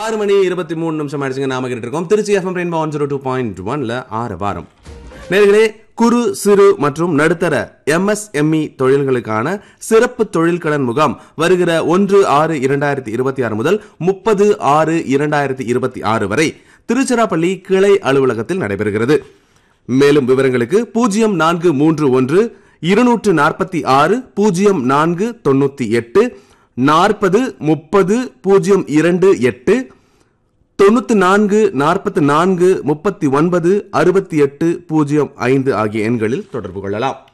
ஆறு மணி இருபத்தி மூணு நிமிஷம் ஆயிடுச்சுங்க நாம கேட்டு இருக்கோம் Trichy FM rainbow one zero two point ஒன்ல ஆறு வாரம் நேர்களே குறு சிறு மற்றும் நடுத்தர எம்எஸ்எம்இ தொழில்களுக்கான சிறப்பு தொழில் கடன் முகாம் வருகிற ஒன்று ஆறு இரண்டாயிரத்தி இருபத்தி ஆறு முதல் முப்பது ஆறு இரண்டாயிரத்தி இருபத்தி ஆறு வரை திருச்சிராப்பள்ளி கிளை அலுவலகத்தில் நடைபெறுகிறது மேலும் விவரங்களுக்கு பூஜ்ஜியம் நான்கு மூன்று ஒன்று இருநூற்று நாற்பத்தி ஆறு பூஜ்ஜியம் நான்கு தொண்ணூத்தி எட்டு நாற்பது முப்பது பூஜ்ஜியம் இரண்டு எட்டு தொண்ணூத்தி நான்கு நாற்பத்தி நான்கு முப்பத்தி ஒன்பது அறுபத்தி எட்டு பூஜ்ஜியம் ஐந்து ஆகிய எண்களில் தொடர்பு கொள்ளலாம்